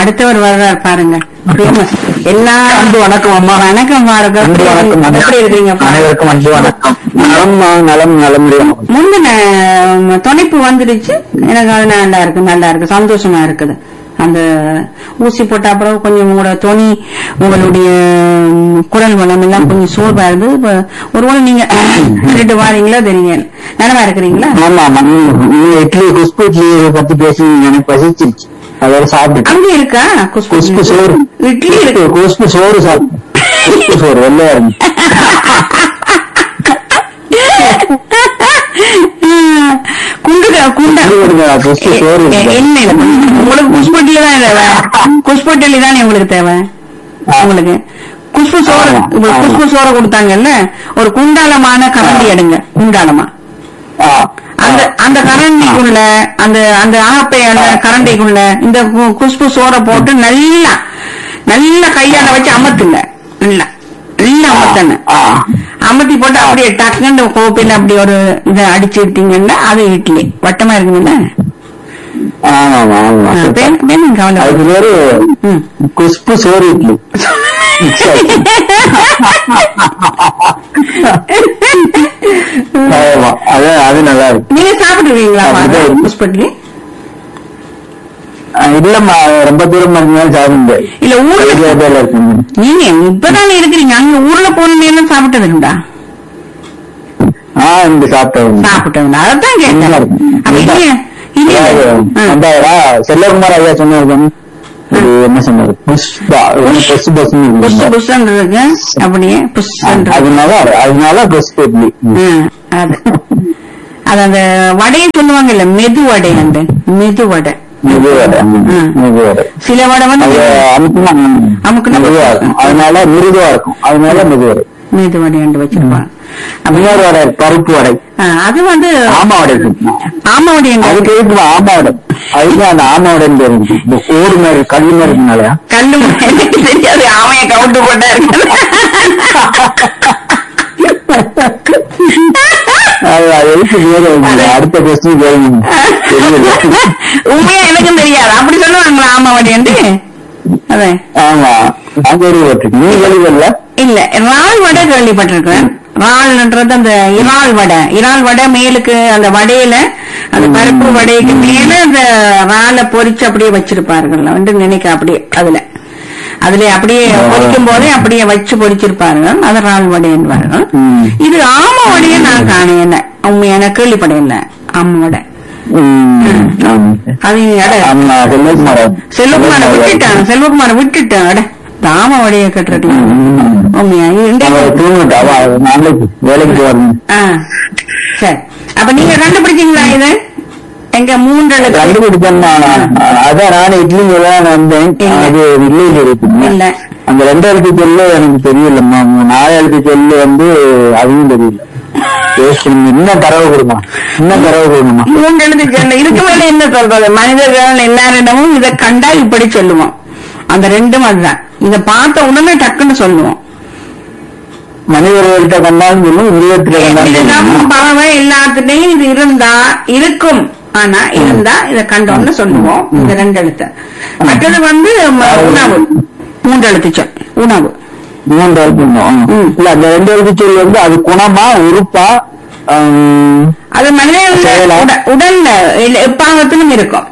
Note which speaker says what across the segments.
Speaker 1: அடுத்தவர் வர்றார் பாருங்க ஃபேமஸ் எல்லா
Speaker 2: அன்பு வணக்கம் அம்மா
Speaker 1: வணக்கம் பாருங்க
Speaker 2: அன்பு வணக்கம் அம்மா.
Speaker 1: எப்படி இருக்கீங்க
Speaker 2: அனைவருக்கும் அன்பு வணக்கம் நலம்மா நலம் நலம்
Speaker 1: முந்தின ம், துணைப்பு வந்துடுச்சு எனக்கு அது நல்லா இருக்கு நல்லா இருக்கு சந்தோஷமா இருக்குது அந்த ஊசி போட்ட அப்புறம் கொஞ்சம் உங்களோட துணி உங்களுடைய ம், குரல் வளம் எல்லாம் கொஞ்சம் சோர்வா இருந்து இப்ப ஒருவேளை நீங்க கேட்டு வாரீங்களா தெரியல நலமா இருக்கிறீங்களா
Speaker 2: ஆமா ஆமா நீங்க இட்லி குஷ்பு இட்லி பத்தி பேசி எனக்கு பசிச்சிருச்சு அதோட சாப்பிட்டு
Speaker 1: அங்க இருக்கா குஷ்பு
Speaker 2: குஷ்பு சோறு
Speaker 1: இட்லி இருக்கு
Speaker 2: குஷ்பு சோறு சாப்பிட்டு குஷ்பு சோறு வெள்ளையா இருந்து
Speaker 1: குண்டுக குண்டா
Speaker 2: குஷ்பு சோறு
Speaker 1: எ- எ- என்ன இது? உங்களுக்கு குஷ்பட்டில தான் தேவை குஷ்பட்டில தானே உங்களுக்கு தேவை உங்களுக்கு குஷ்பு சோறு
Speaker 2: ஆமா,
Speaker 1: இப்ப
Speaker 2: ஆமா.
Speaker 1: குஷ்பு சோறு கொடுத்தாங்கல்ல ஒரு குண்டாலமான கரண்டி எடுங்க குண்டாலமா
Speaker 2: ஆ,
Speaker 1: அந்த அந்த கரண்டிக்குள்ள அந்த அந்த ஆப்பை அந்த கரண்டிக்குள்ள இந்த கு- குஷ்பு சோறை போட்டு நல்லா நல்லா கையால வச்சு அமர்த்துங்க நல்லா நல்லா அமர்த்தணும்
Speaker 2: ஆ.
Speaker 1: அமர்த்தி போட்டு அப்படியே டக்குன்னு கோப்பையில அப்படி ஒரு இதை அடிச்சு விட்டீங்கன்னா அது இட்லி வட்டமா இருக்குங்களா
Speaker 2: ஆமா ஆமா ஆமா
Speaker 1: வேணும் கவலை
Speaker 2: அதுக்கு பேரு
Speaker 1: ம்.
Speaker 2: குஷ்பு சோறு இட்லி ஆமா அது அது நல்லா இருக்கு
Speaker 1: நீங்க சாப்பிடுவீங்களா
Speaker 2: அப்படிதான்.
Speaker 1: புஷ்பட்லி
Speaker 2: அஹ் இல்லம்மா ரொம்ப தூரம் இருந்தாலும் சாப்பிட முடியாது
Speaker 1: இல்ல ஊர்ல
Speaker 2: பக்கத்துல இருக்குங்க
Speaker 1: நீங்க இப்பதானே இருக்கிறீங்க அங்க ஊர்ல போனீங்கன்னா சாப்பிட்டதுண்டா
Speaker 2: ஆ இந்த சாப்பிட்டேன்
Speaker 1: சாப்பிட்டதுண்டா அதான்
Speaker 2: நல்லா
Speaker 1: கேட்டேன்
Speaker 2: இருக்கும்.
Speaker 1: அப்ப இல்லையா இல்லையா ஆ.
Speaker 2: வந்தாரா செல்லகுமார் ஐயா சொன்னாரு இது என்ன சொன்னாரு புஷ்பா புஷ் பஸ்
Speaker 1: புஷ் புஷ்ன்னு இருக்கு அப்படியே புஷ்
Speaker 2: அதனால அதனால புஷ் இட்லி
Speaker 1: அது அது அந்த வடையை சொல்லுவாங்கல்ல மெது வடை அந்த மெது வடை
Speaker 2: மிகு வடை
Speaker 1: ம்.
Speaker 2: மிகு வடை
Speaker 1: சில வடை வந்து
Speaker 2: அது அமுக்குனா
Speaker 1: அமுக்குனா
Speaker 2: மிருதுவா இருக்கும் அதனால மிருதுவா இருக்கும் அதனால மிகு வடை
Speaker 1: மெது வடை என்று வச்சிருப்பாங்க அப்ப
Speaker 2: இன்னொரு வடை பருப்பு வடை
Speaker 1: ஆ, அது வந்து
Speaker 2: ஆமா வடை இருக்கு
Speaker 1: ஆமா வடை என்று
Speaker 2: அதுக்கு இருக்கு ஆமா வடை அதுக்கு அந்த ஆமா வடைன்னு பேர் இருக்கு இந்த ஓடு மாதிரி கல் மாதிரி இருக்கனாலயா
Speaker 1: கல்லு எனக்கு தெரியாது ஆமைய கவுண்டு போட்டா இருக்கு
Speaker 2: அது அது எதுக்கு பேர் வைக்கல? அடுத்த கொஸ்டின் கேளுங்க தெரியல
Speaker 1: உண்மையா எனக்கும் தெரியாது அப்படி சொல்லுவாங்களா ஆமா வடை என்று அதே
Speaker 2: ஆமா நான் கேள்விப்பட்டிருக்கேன் நீ கேள்விப்படல
Speaker 1: இல்ல இறால் வடை கேள்விப்பட்டிருக்கேன் இறால்ன்றது அந்த இறால் வடை இறால் வடை மேலுக்கு அந்த வடையில அந்த பருப்பு வடைக்கு மேல அந்த இறாலை பொரிச்சு அப்படியே வச்சிருப்பார்கள் வந்து நினைக்க அப்படியே அதுல அதுல அப்படியே பொரிக்கும் போதே அப்படியே வச்சு பொரிச்சிருப்பார்கள் அது இறால் வடை என்பார்கள்
Speaker 2: ம்.
Speaker 1: இது ஆம வடையை நான் காணையில உண்மையான கேள்விப்படையில ஆம வடை
Speaker 2: ம், ஆமா.
Speaker 1: அது அட
Speaker 2: ஆமா செல்வகுமார்
Speaker 1: செல்வகுமார விட்டுட்டான் செல்வகுமார விட்டுட்டான் அட தாம வடைய கட்டுறீங்க
Speaker 2: ம்.
Speaker 1: உண்மையா இந்த
Speaker 2: அவ தூங்கிட்டா அவ நாளைக்கு வேலைக்கு வரணும்
Speaker 1: ஆ சரி அப்ப நீங்க கண்டுபிடிச்சீங்களா இது எங்க மூன்று எழுத்து
Speaker 2: கண்டுபிடிச்சேன்னா அதான் நானும் இட்லிங்க தான் வந்தேன்
Speaker 1: இல்ல.
Speaker 2: அது இல்லையில இருக்கு
Speaker 1: இல்ல
Speaker 2: அந்த ரெண்டு எழுத்து சொல்லு எனக்கு தெரியலம்மா நாலு எழுத்து சொல்லு வந்து அதுவும் தெரியல யோசிக்கணும். இன்னும் தரவு கொடுமா இன்னும் தரவு கொடுமா
Speaker 1: மூன்று எழுத்து சொன்ன இதுக்கு மேல என்ன சொல்றது மனிதர்கள் எல்லாரிடமும் இதை கண்டா இப்படி சொல்லுவோம் அந்த ரெண்டும் அதுதான் இத பார்த்த உடனே டக்குன்னு சொல்லுவோம்
Speaker 2: மனிதர்கள்ட்ட கண்டாலும் சொல்லும் மிருகத்துல கண்டாலும்
Speaker 1: இதுதான்
Speaker 2: சொல்லும்
Speaker 1: பறவை எல்லாத்துலயும் இது இருந்தா இருக்கும் ஆனா இருந்தா இத கண்டோம்னு சொல்லுவோம் இந்த ரெண்டு எழுத்து மற்றது வந்து ம- உணவு மூன்று எழுத்து சொல் உணவு
Speaker 2: மூன்று எழுத்து இன்னும்.
Speaker 1: ம்.
Speaker 2: இல்ல அந்த ரெண்டு எழுத்து சொல்லு வந்து அது குணமா உறுப்பா ஆம்,
Speaker 1: அது மனிதர்கள்
Speaker 2: செயலா?
Speaker 1: உட- உடல்ல இல்ல எப்பாகத்திலும் இருக்கும்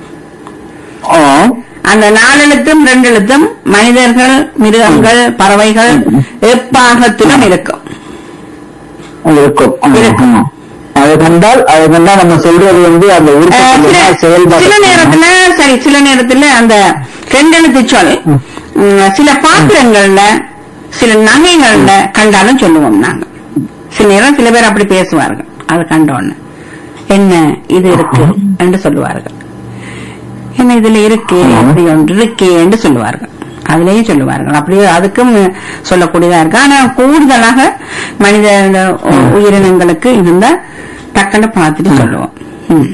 Speaker 2: ஆ,
Speaker 1: அந்த நாலெழுத்தும் ரெண்டு எழுத்தும் மனிதர்கள் மிருகங்கள் பறவைகள் எப்பாகத்திலும் இருக்கும்
Speaker 2: இருக்கும் ஆமா,
Speaker 1: இருக்கும்.
Speaker 2: ஆமா. அதை கண்டால் அதை கண்டா நம்ம சொல்றது வந்து அந்த உறுப்பு
Speaker 1: அஹ், சில-
Speaker 2: சொல்லுமா, செயல்பாடு
Speaker 1: சில நேரத்துல சரி சில நேரத்துல அந்த ரெண்டெழுத்து சொல் ம், சில பாத்திரங்கள்ல சில நகைகள்ல கண்டாலும் சொல்லுவோம் நாங்க சில நேரம் சில பேர் அப்படி பேசுவார்கள் அதை கண்டோன்னு என்ன இது இருக்கு என்று சொல்லுவார்கள் என்ன இதுல இருக்கு அப்படி ஒன்று இருக்கே என்று சொல்லுவார்கள் அதுலயும் சொல்லுவார்கள் அப்படியே அதுக்கும் சொல்லக்கூடியதா இருக்கு ஆனா கூடுதலாக மனித இந்த உ- உயிரினங்களுக்கு இருந்தா டக்குன்னு பார்த்துட்டு சொல்லுவோம் ம்.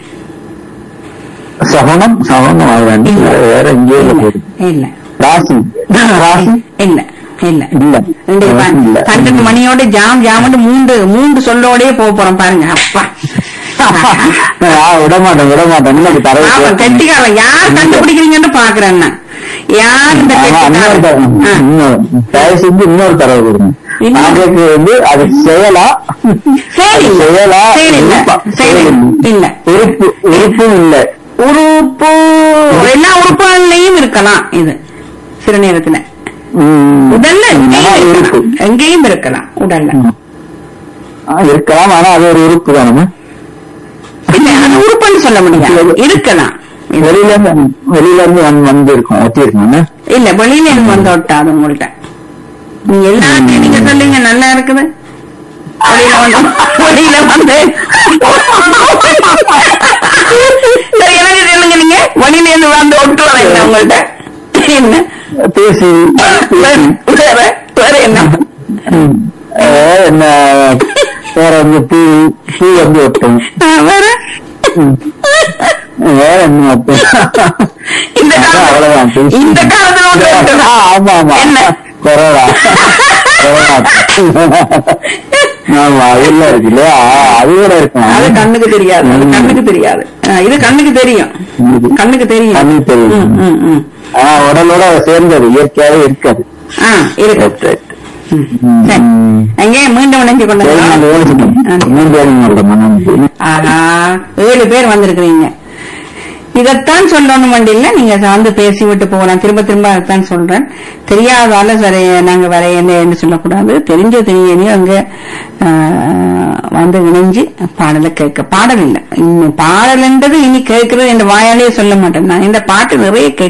Speaker 2: சகனம் சகனம் அதுதான்
Speaker 1: இல்ல.
Speaker 2: வேற எங்கேயோ போகுது
Speaker 1: இல்ல
Speaker 2: ராசி ராசி
Speaker 1: இல்ல இல்ல
Speaker 2: இல்ல
Speaker 1: ரெண்டு பா-
Speaker 2: ராசி இல்ல
Speaker 1: பன்னெண்டு மணியோட ஜாம் ஜாமுன்னு மூன்று மூன்று சொல்லோடயே போக போறோம் பாருங்க அப்பா
Speaker 2: நான் விட மாட்டேன் விட மாட்டேன் இன்னைக்கு தரவு
Speaker 1: பாவம்,
Speaker 2: கேட்கணும்.
Speaker 1: கெட்டிக்காரன் யார் கண்டுபிடிக்கிறீங்கன்னு பாக்குறேன் நான். யார் இந்த
Speaker 2: ஆமா, இன்னொரு
Speaker 1: கெட்டிக்காரன்?
Speaker 2: தரவு
Speaker 1: ஆ.
Speaker 2: இன்னொரு தயவு செஞ்சு இன்னொரு தரவு கொடுங்க
Speaker 1: இன்னும்?
Speaker 2: நாளைக்கு வந்து அது செயலா
Speaker 1: செயல் இல்ல.
Speaker 2: செயலா
Speaker 1: செயல் இல்ல.
Speaker 2: உறுப்பா?
Speaker 1: செயல் இல்ல.
Speaker 2: உறுப்பு உறுப்பும் இல்ல
Speaker 1: உறுப்பு எல்லா உறுப்புகள்லயும் இருக்கலாம் இது சில நேரத்துல
Speaker 2: ம்.
Speaker 1: உடல்ல
Speaker 2: ஆனா
Speaker 1: எங்கேயும்
Speaker 2: உறுப்பு
Speaker 1: இருக்கலாம். எங்கேயும் இருக்கலாம் உடல்ல
Speaker 2: ம். ஆ, இருக்கலாம் ஆனா அது ஒரு உறுப்பு தானே
Speaker 1: இல்ல அது உறுப்புன்னு சொல்ல முடியாது இருக்கலாம் இது.
Speaker 2: வெளியில இருந்து வெளியில இருந்து வந்து வந்து இருக்கும் ஒட்டி இருக்கும்
Speaker 1: இல்ல வெளியில இருந்து வந்து விட்டாது உங்கள்ட்ட நீங்க எல்லாத்தையும் நீங்க சொல்லுங்க நல்லா இருக்குது வெளியில வந்து வெளியில வந்து சரி, எனக்கு சொல்லுங்க நீங்க வெளியில இருந்து வந்து ஒட்டு வரீங்க உங்கள்ட்ட என்ன
Speaker 2: பேசி
Speaker 1: வேற வேற வேற என்ன
Speaker 2: ம். வேற என்ன வேற வந்து பூ பூ வந்து ஒட்டும்
Speaker 1: ஆ, வேற
Speaker 2: ம். வேற என்ன ஒட்டும்
Speaker 1: இந்த
Speaker 2: அதான் அவ்வளவுதான்
Speaker 1: காலத்துல
Speaker 2: பேசி.
Speaker 1: இந்த காலத்துல ஒன்று இருக்குதா?
Speaker 2: ஆ, ஆமா ஆமா
Speaker 1: என்ன
Speaker 2: கொரோனா கொரோனா ஆமா அதெல்லாம் இருக்கு இல்லையா அது கூட இருக்கும்
Speaker 1: அது கண்ணுக்கு தெரியாது அது கண்ணுக்கு தெரியாது ஆ, இது கண்ணுக்கு தெரியும்
Speaker 2: இது
Speaker 1: கண்ணுக்கு தெரியும்
Speaker 2: கண்ணுக்கு தெரியும்.
Speaker 1: ம், ம், ம்.
Speaker 2: ஆனா உடலோட சேர்ந்தது இயற்கையாவே இருக்காது
Speaker 1: ஆ இருக்கு ம். சரி. எங்கே மீண்டும் இணைஞ்சு கொண்டு ஆஹா ஏழு பேர் வந்திருக்கிறீங்க இதைத்தான் சொல்லணும் வண்டியில நீங்க வந்து பேசி விட்டு போகலாம் திரும்ப திரும்ப அதைத்தான் சொல்றேன் தெரியாதால சரி நாங்க வேற என்ன சொல்லக்கூடாது தெரிஞ்ச தெரியலையோ அங்க ஆஹ், வந்து இணைஞ்சு பாடலை கேட்க பாடல் இல்லை இன்னும் பாடல்ன்றது இனி கேட்கறது என் வாயாலேயே சொல்ல மாட்டேன் நான் இந்த பாட்டு நிறைய கேட்க